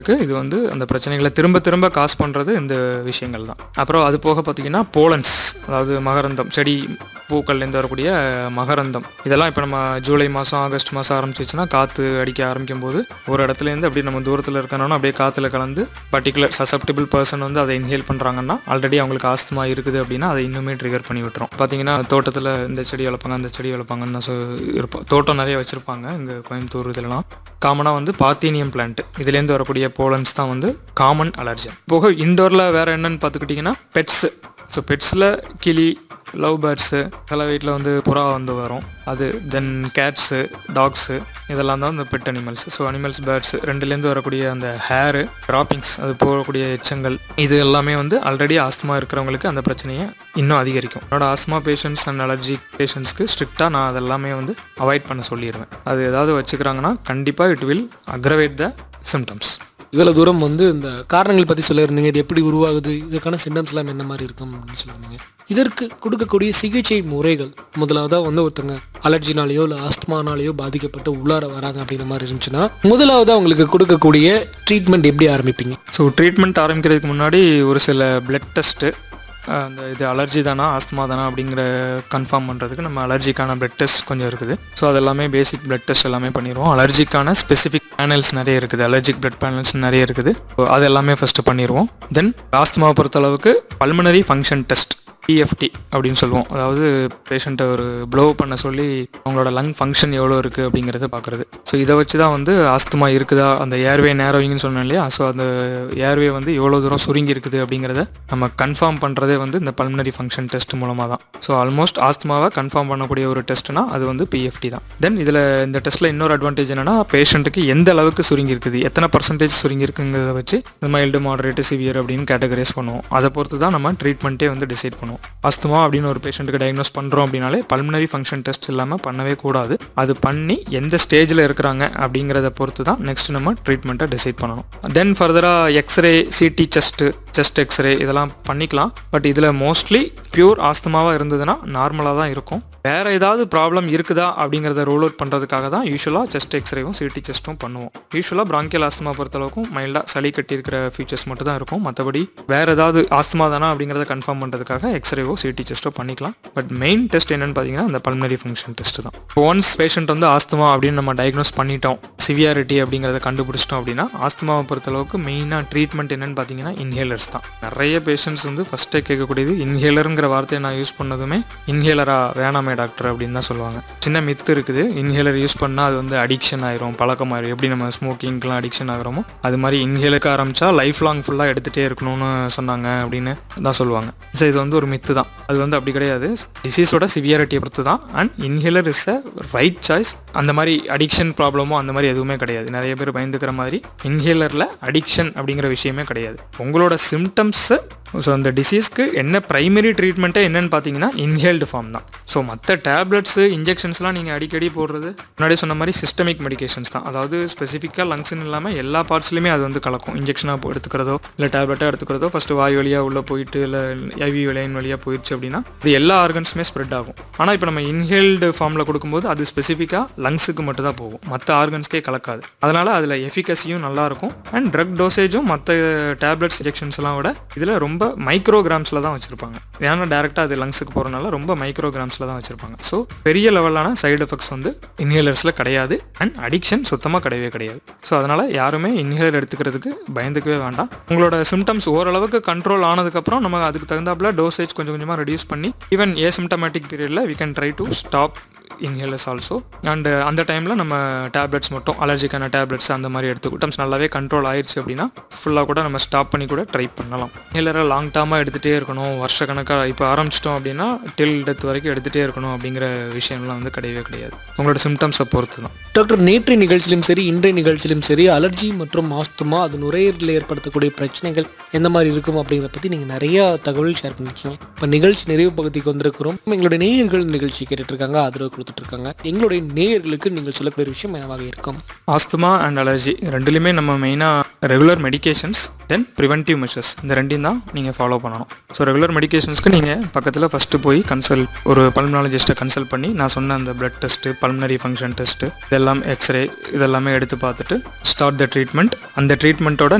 இது வந்து அந்த பிரச்சனைகளை திரும்ப திரும்ப காஸ் பண்ணுறது இந்த விஷயங்கள் தான் அப்புறம் அது போக பார்த்தீங்கன்னா போலன்ஸ் அதாவது மகரந்தம் செடி பூக்கள்லேருந்து வரக்கூடிய மகரந்தம் இதெல்லாம் இப்போ நம்ம ஜூலை மாதம் ஆகஸ்ட் மாதம் ஆரம்பிச்சிச்சுன்னா காற்று அடிக்க ஆரம்பிக்கும் போது ஒரு இடத்துலேருந்து அப்படியே நம்ம தூரத்தில் இருக்கணும்னா அப்படியே காற்றுல கலந்து பர்டிகுலர் சசப்டிபிள் பர்சன் வந்து அதை இன்ஹேல் பண்ணுறாங்கன்னா ஆல்ரெடி அவங்களுக்கு ஆஸ்துமா இருக்குது அப்படின்னா அதை இன்னுமே ட்ரிகர் பண்ணி விட்டுரும் பார்த்தீங்கன்னா தோட்டத்தில் இந்த செடி வளர்ப்பாங்க அந்த செடி வளர்ப்பாங்கன்னு தான் சொ- இருப்போம் தோட்டம் நிறைய வச்சுருப்பாங்க இங்கே கோயம்புத்தூர் இதெல்லாம் காமனாக வந்து பாத்தீனியம் பிளான்ட் இதுலேருந்து வரக்கூடிய போலன்ஸ் தான் வந்து காமன் அலர்ஜன் போக இண்டோரில் வேறு என்னன்னு பார்த்துக்கிட்டிங்கன்னா பெட்ஸு ஸோ பெட்ஸில் கிளி லவ் பேர்ட்ஸு சில வீட்டில் வந்து புறா வந்து வரும் அது தென் கேட்ஸு டாக்ஸு இதெல்லாம் தான் இந்த pet animals so animals birds ரெண்டுலேருந்து வரக்கூடிய அந்த ஹேரு ட்ராப்பிங்ஸ் அது போகக்கூடிய எச்சங்கள் இது எல்லாமே வந்து ஆல்ரெடி ஆஸ்துமா இருக்கிறவங்களுக்கு அந்த பிரச்சனையை இன்னும் அதிகரிக்கும் என்னோட ஆஸ்மா பேஷண்ட்ஸ் அண்ட் அலர்ஜி பேஷண்ட்ஸ்க்கு ஸ்ட்ரிக்டாக நான் அதெல்லாமே வந்து அவாய்ட் பண்ண சொல்லிடுவேன் அது ஏதாவது வச்சுக்கிறாங்கன்னா கண்டிப்பாக it will aggravate the symptoms இவ்வளோ தூரம் வந்து இந்த காரணங்கள் பற்றி சொல்லியிருந்தீங்க இது எப்படி உருவாகுது இதுக்கான சிம்டம்ஸ்லாம் என்ன மாதிரி இருக்கும் அப்படின்னு சொல்லியிருந்தீங்க இதற்கு கொடுக்கக்கூடிய சிகிச்சை முறைகள் முதலாவதாக வந்து ஒருத்தங்க அலர்ஜினாலேயோ இல்லை ஆஸ்துமானாலேயோ பாதிக்கப்பட்டு உள்ளார வராங்க அப்படிங்கிற மாதிரி இருந்துச்சுன்னா முதலாவதாக உங்களுக்கு கொடுக்கக்கூடிய ட்ரீட்மெண்ட் எப்படி ஆரம்பிப்பீங்க ஸோ ட்ரீட்மெண்ட் ஆரம்பிக்கிறதுக்கு முன்னாடி ஒரு சில பிளட் டெஸ்ட்டு அந்த இது அலர்ஜி தானா ஆஸ்துமா தானா அப்படிங்கிற கன்ஃபார்ம் பண்ணுறதுக்கு நம்ம அலர்ஜிக்கான பிளட் டெஸ்ட் கொஞ்சம் இருக்குது ஸோ அது எல்லாமே பேசிக் பிளட் டெஸ்ட் எல்லாமே பண்ணிடுவோம் அலர்ஜிக்கான ஸ்பெசிஃபிக் பேனல்ஸ் நிறைய இருக்குது அலர்ஜிக் பிளட் பேனல்ஸ் நிறைய இருக்குது So அது எல்லாமே ஃபஸ்ட்டு பண்ணிடுவோம் தென் ஆஸ்துமாவை பொறுத்தளவுக்கு பல்மனரி ஃபங்க்ஷன் டெஸ்ட் பிஎஃப்டி அப்படின்னு சொல்லுவோம் அதாவது பேஷண்ட்டை ஒரு ப்ளோ பண்ண சொல்லி அவங்களோட லங் ஃபங்க்ஷன் எவ்வளோ இருக்குது அப்படிங்கிறத பார்க்குறது ஸோ இதை வச்சு தான் வந்து ஆஸ்துமா இருக்குதா அந்த ஏர்வே நேரோவிங்னு சொன்னேன் இல்லையா ஸோ அந்த ஏர்வே வந்து எவ்வளோ தூரம் சுருங்கி இருக்குது அப்படிங்கிறத நம்ம கன்ஃபார்ம் பண்ணுறதே வந்து இந்த பல்மனரி ஃபங்க்ஷன் டெஸ்ட் மூலமாக தான் ஸோ ஆல்மோஸ்ட் ஆஸ்துமாவை கன்ஃபார்ம் பண்ணக்கூடிய ஒரு டெஸ்ட்னா அது வந்து பிஎஃப்டி தான் தென் இதில் இந்த டெஸ்ட்டில் இன்னொரு அட்வான்டேஜ் என்னன்னா பேஷண்ட்டுக்கு எந்த அளவுக்கு சுருங்கி இருக்குது எத்தனை பர்சன்டேஜ் சுருங்கி இருக்குங்கிறத வச்சு இந்த மைல்டு மாடரேட்டு சிவியர் அப்படின்னு கேட்டகரைஸ் பண்ணுவோம் அதை பொறுத்து தான் நம்ம ட்ரீட்மெண்ட்டே வந்து டிசைட் பண்ணுவோம் அஸ்துமா அப்படின்னு ஒரு பேஷண்ட்டுக்கு டயக்னோஸ் பண்ணுறோம் அப்படின்னாலே பல்மனரி ஃபங்க்ஷன் டெஸ்ட் இல்லாமல் பண்ணவே கூடாது அது பண்ணி எந்த ஸ்டேஜில் இருக்கிறாங்க அப்படிங்கிறத பொறுத்து தான் நெக்ஸ்ட் நம்ம ட்ரீட்மெண்ட்டை டிசைட் பண்ணணும் தென் ஃபர்தராக X ray CT chest chest X ray இதெல்லாம் பண்ணிக்கலாம் பட் இதில் மோஸ்ட்லி பியூர் ஆஸ்துமாவாக இருந்ததுன்னா நார்மலாக தான் இருக்கும் வேறு ஏதாவது ப்ராப்ளம் இருக்குதா அப்படிங்கிறத ரூல் அவுட் பண்ணுறதுக்காக தான் யூஸ்வலாக செஸ்ட் எக்ஸ்ரேவும் சிடி செஸ்ட்டும் பண்ணுவோம் யூஸ்வலாக பிராங்கியல் ஆஸ்துமா பொறுத்தளவுக்கும் மைல்டாக சளி கட்டி இருக்கிற ஃபீச்சர்ஸ் மட்டும் தான் இருக்கும் மற்றபடி வேறு ஏதாவது ஆஸ்துமா தானா அப்படிங்கிறத கன்ஃபார்ம் பண்ணுறதுக்காக எக்ஸ்ரேவோ சிடி டெஸ்ட்டோ பண்ணிக்கலாம் பட் மெயின் டெஸ்ட் என்னன்னு பார்த்தீங்கன்னா அந்த பல்மனரி ஃபங்க்ஷன் டெஸ்ட் தான் ஒன்ஸ் பேஷண்ட் வந்து ஆஸ்துமா அப்படின்னு நம்ம டயக்னோஸ் பண்ணிட்டோம் சிவியாரிட்டி அப்படிங்கிறத கண்டுபிடிச்சிட்டோம் அப்படின்னா ஆஸ்துமாவை பொறுத்தளவுக்கு மெயினாக ட்ரீட்மெண்ட் என்னன்னு பார்த்தீங்கன்னா இன்ஹேலர்ஸ் தான் நிறைய பேஷண்ட்ஸ் வந்து ஃபஸ்ட்டே கேட்கக்கூடியது இன்ஹேலருங்கிற வார்த்தையை நான் யூஸ் பண்ணதுமே இன்ஹேலரா வேணாமே டாக்டர் அப்படின்னு தான் சொல்லுவாங்க சின்ன மித்து இருக்குது இன்ஹேலர் யூஸ் பண்ணால் அது வந்து அடிக்ஷன் ஆயிரும் பழக்கமாயிரும் எப்படி நம்ம ஸ்மோக்கிங்க்கெலாம் அடிக்ஷன் ஆகிறோமோ அது மாதிரி இன்ஹேலுக்கு ஆரம்பிச்சா லைஃப் லாங் ஃபுல்லாக எடுத்துகிட்டே இருக்கணும்னு சொன்னாங்க அப்படின்னு தான் சொல்லுவாங்க ஸோ இது வந்து ஒரு மித்து தான் அது வந்து அப்படி கிடையாது டிசீஸோட சிவியாரிட்டியை பொறுத்து தான் and inhaler is a right choice அந்த மாதிரி அடிக்ஷன் ப்ராப்ளமோ அந்த மாதிரி எதுவுமே கிடையாது நிறைய பேர் பயந்துக்கிற மாதிரி இன்ஹேலரில் அடிக்ஷன் அப்படிங்கிற விஷயமே கிடையாது உங்களோட சிம்டம்ஸை ஸோ அந்த டிசீஸ்க்கு என்ன ப்ரைமரி ட்ரீட்மெண்ட்டே என்னன்னு பார்த்தீங்கன்னா இன்ஹேல்டு ஃபார்ம் தான் ஸோ மற்ற டேப்லெட்ஸு இன்ஜெக்ஷன்ஸ்லாம் நீங்கள் அடிக்கடி போடுறது முன்னாடி சொன்ன மாதிரி சிஸ்டமிக் மெடிகேஷன்ஸ் தான் அதாவது ஸ்பெசிஃபிக்காக லங்ஸ்னு இல்லாமல் எல்லா பார்ட்ஸ்லையுமே அது வந்து கலக்கும் இன்ஜெக்ஷனாக எடுத்துக்கிறதோ இல்லை டேப்லெட்டாக எடுத்துக்கிறதோ ஃபஸ்ட்டு வாய் வழியாக உள்ளே போயிட்டு இல்லை ஐவி லைன் வழியாக போயிடுச்சு அப்படின்னா இது எல்லா ஆர்கன்ஸுமே ஸ்ப்ரெட் ஆகும் ஆனால் இப்போ நம்ம இன்ஹேல்டு ஃபார்மில் கொடுக்கும்போது அது ஸ்பெசிஃபிக்காக லங்ஸுக்கு மட்டும் தான் போகும் மற்ற ஆர்கன்ஸ்க்கே கலக்காது அதனால் அதில் எஃபிகசியும் நல்லாயிருக்கும் அண்ட் ட்ரக் டோசேஜும் மற்ற டேப்லெட்ஸ் இன்ஜெக்ஷன்ஸ்லாம் விட இதில் ரொம்ப மைக்ரோகிராம்ஸில் தான் வச்சுருப்பாங்க ஏன்னா டேரெக்டாக அது லங்ஸுக்கு போகிறனால ரொம்ப மைக்ரோகிராம்ஸில் தான் வச்சுருப்பாங்க ஸோ பெரிய லெவலான சைடு எஃபெக்ட்ஸ் வந்து இன்ஹேலர்ஸில் கிடையாது அண்ட் அடிக்ஷன் சுத்தமாக கிடையவே கிடையாது ஸோ அதனால் யாருமே இன்ஹேலர் எடுத்துக்கிறதுக்கு பயந்துக்கவே வேண்டாம் உங்களோட சிம்டம்ஸ் ஓரளவுக்கு கண்ட்ரோல் ஆனதுக்கப்புறம் நம்ம அதுக்கு தகுந்தாப்புல டோசேஜ் கொஞ்சம் கொஞ்சமாக ரெடியூஸ் பண்ணி ஈவன் ஏசிம்டமேட்டிக் பீரியடில் we can try to stop inhalers also and அந்த டைமில் நம்ம டேப்லெட்ஸ் மட்டும் அலர்ஜிக்கான டேப்லெட்ஸ் அந்த மாதிரி எடுத்து விட்டம்ஸ் நல்லாவே கண்ட்ரோல் ஆயிடுச்சு அப்படின்னா ஃபுல்லாக கூட நம்ம ஸ்டாப் பண்ணி கூட ட்ரை பண்ணலாம் இன்ஹேலரை லாங் டேர்மாக எடுத்துகிட்டே இருக்கணும் வருஷக்கணக்காக இப்போ ஆரம்பிச்சிட்டோம் அப்படின்னா டில் டெத் வரைக்கும் எடுத்துகிட்டே இருக்கணும் அப்படிங்கிற விஷயம்லாம் வந்து கிடையவே கிடையாது உங்களோட சிம்டம்ஸை பொறுத்து தான் டாக்டர் நேற்றைய நிகழ்ச்சியிலும் சரி இன்றைய நிகழ்ச்சியிலும் சரி அலர்ஜி மற்றும் ஆஸ்துமா அது நுரையீரலில் ஏற்படுத்தக்கூடிய பிரச்சனைகள் எந்த மாதிரி இருக்கும் அப்படிங்கிறத பற்றி நீங்கள் நிறைய தகவல் ஷேர் பண்ணிருக்கீங்க இப்போ நிகழ்ச்சி நிறைவு பகுதிக்கு வந்திருக்கிறோம் எங்களுடைய நேயர்கள் நிகழ்ச்சி கேட்டுட்டு இருக்காங்க ஆதரவு கொடுத்துட்டு பார்த்துட்டு இருக்காங்க எங்களுடைய நேயர்களுக்கு நீங்கள் சொல்லக்கூடிய ஒரு விஷயம் என்னவாக இருக்கும் ஆஸ்துமா அண்ட் அலர்ஜி ரெண்டுலையுமே நம்ம மெயினாக regular medications then preventive measures இந்த ரெண்டையும் தான் நீங்கள் ஃபாலோ பண்ணணும் ஸோ ரெகுலர் மெடிகேஷன்ஸ்க்கு நீங்கள் பக்கத்தில் ஃபஸ்ட்டு போய் கன்சல்ட் ஒரு பல்மனாலஜிஸ்ட்டை கன்சல்ட் பண்ணி நான் சொன்ன அந்த blood test pulmonary function test இதெல்லாம் எக்ஸ்ரே இதெல்லாமே எடுத்து பார்த்துட்டு ஸ்டார்ட் த ட்ரீட்மெண்ட் அந்த ட்ரீட்மெண்ட்டோட